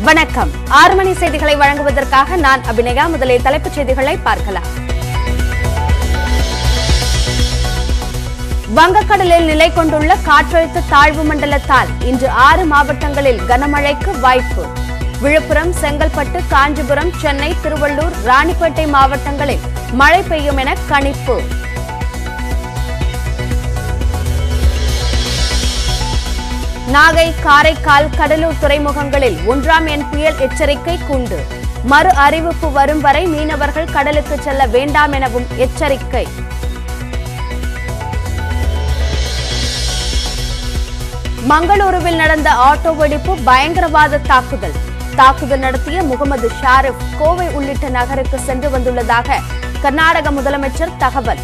வணக்கம் ஆறு மணி செய்திகளை வழங்குவதற்காக நான் அபிநயா முதலில் தலைப்புச் செய்திகளை பார்க்கலாம் வங்கக்கடலில் நிலை கொண்டுள்ள காற்றழுத்த தாழ்வு மண்டலத்தால் இன்று ஆறு மாவட்டங்களில் கனமழைக்கு வாய்ப்பு விழுப்புரம் செங்கல்பட்டு காஞ்சிபுரம் சென்னை திருவள்ளூர் ராணிப்பேட்டை மாவட்டங்களில் மழை பெய்யும் என கணிப்பு நாகை காரைக்கால் கடலூர் துறைமுகங்களில் ஒன்றாம் எண் புயல் எச்சரிக்கை கூண்டு மறு அறிவிப்பு வரும் வரை மீனவர்கள் கடலுக்கு செல்ல வேண்டாம் எனவும் எச்சரிக்கை மங்களூருவில் நடந்த ஆட்டோ வெடிப்பு பயங்கரவாத தாக்குதல் தாக்குதல் நடத்திய முகமது ஷாரிப் கோவை உள்ளிட்ட நகருக்கு சென்று வந்துள்ளதாக கர்நாடக முதலமைச்சர் தகவல்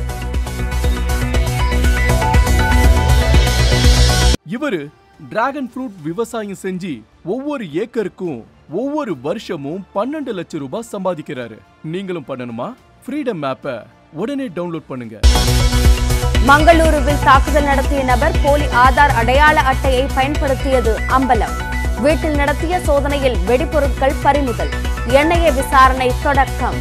இவரு டிராகன் ஃப்ரூட் விவசாயம் செஞ்சு ஒவ்வொரு ஏக்கருக்கும் ஒவ்வொரு வருஷமும் பன்னெண்டு லட்சம் ரூபாய் சம்பாதிக்கிறாரு நீங்களும் பண்ணணுமா ஃப்ரீடம் ஆப்பை உடனே டவுன்லோட் பண்ணுங்க மங்களூருவில் தாக்குதல் நடத்திய நபர் போலி ஆதார் அடையாள அட்டையை பயன்படுத்தியது அம்பலம் வீட்டில் நடத்திய சோதனையில் வெடிபொருட்கள் பறிமுதல் எண்ணெய விசாரணை தொடக்கம்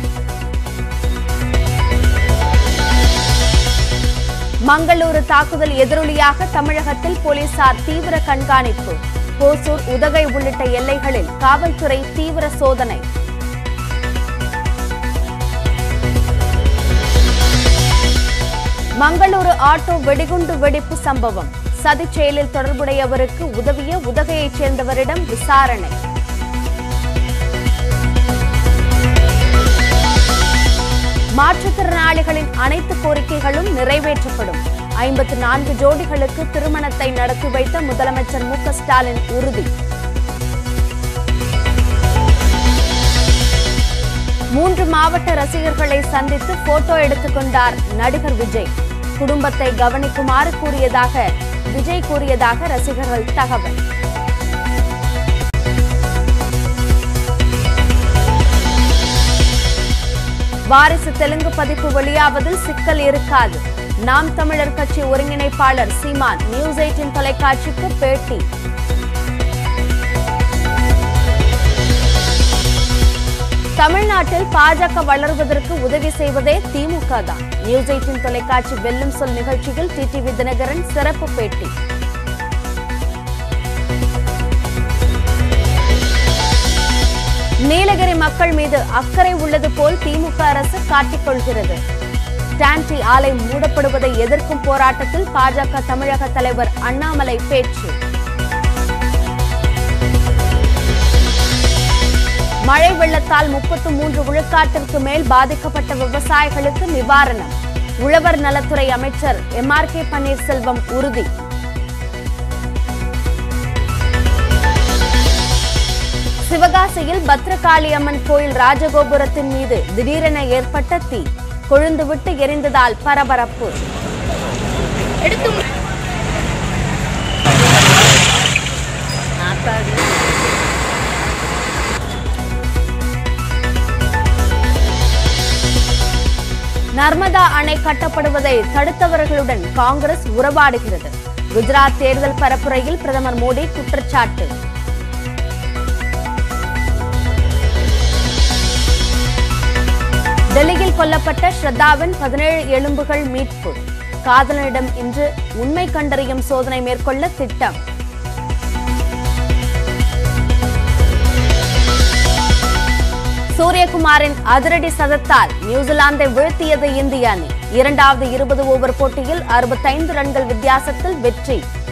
மங்களூரு தாக்குதல் எதிரொலியாக தமிழகத்தில் போலீசார் தீவிர கண்காணிப்பு ஓசூர் உதகை உள்ளிட்ட எல்லைகளில் காவல்துறை தீவிர சோதனை மங்களூரு ஆட்டோ வெடிகுண்டு வெடிப்பு சம்பவம் சதிச் செயலில் தொடர்புடையவருக்கு உதவிய உதகையைச் சேர்ந்தவரிடம் விசாரணை மாற்றுத்திறனாளிகளின் அனைத்து கோரிக்கைகளும் நிறைவேற்றப்படும் ஐம்பத்து நான்கு ஜோடிகளுக்கு திருமணத்தை நடத்தி வைத்த முதலமைச்சர் மு க ஸ்டாலின் உறுதி மூன்று மாவட்ட ரசிகர்களை சந்தித்து போட்டோ எடுத்துக் கொண்டார் நடிகர் விஜய் குடும்பத்தை கவனிக்குமாறு கூறியதாக விஜய் கூறியதாக ரசிகர்கள் தகவல் வாரிசு தெலுங்கு பதிப்பு வெளியாவதில் சிக்கல் இருக்காது நாம் தமிழர் கட்சி ஒருங்கிணைப்பாளர் சீமான் நியூஸ் எயிட்டின் தொலைக்காட்சிக்கு பேட்டி தமிழ்நாட்டில் பாஜக வளர்வதற்கு உதவி செய்வதே திமுக தான் நியூஸ் எயிட்டின் தொலைக்காட்சி வெல்லும் சொல் நிகழ்ச்சியில் டிடிவி தினகரன் சிறப்பு பேட்டி நீலகிரி மக்கள் மீது அக்கறை உள்ளது போல் திமுக அரசு காட்டிக்கொள்கிறது ஸ்டான்டி ஆலை மூடப்படுவதை எதிர்க்கும் போராட்டத்தில் பாஜக தமிழக தலைவர் அண்ணாமலை பேச்சு மழை வெள்ளத்தால் முப்பத்து மூன்று விழுக்காட்டிற்கு மேல் பாதிக்கப்பட்ட விவசாயிகளுக்கு நிவாரணம் உழவர் நலத்துறை அமைச்சர் எம் ஆர் கே பன்னீர்செல்வம் உறுதி சிவகாசியில் பத்ரகாளி அம்மன் கோயில் ராஜகோபுரத்தின் மீது திடீரென ஏற்பட்ட தீ கொழுந்துவிட்டு எரிந்ததால் பரபரப்பு நர்மதா அணை கட்டப்படுவதை தடுத்தவர்களுடன் காங்கிரஸ் உறவாடுகிறது குஜராத் தேர்தல் பரப்புரையில் பிரதமர் மோடி குற்றச்சாட்டு டெல்லியில் கொல்லப்பட்ட ஸ்ரத்தாவின் பதினேழு எலும்புகள் மீட்பு காதலனிடம் இன்று உண்மை கண்டறியும் சோதனை மேற்கொள்ள திட்டம் சூரியகுமாரின் அதிரடி சதத்தால் நியூசிலாந்தை வீழ்த்தியது இந்திய அணி இரண்டாவது இருபது ஓவர் போட்டியில் அறுபத்தைந்து ரன்கள் வித்தியாசத்தில் வெற்றி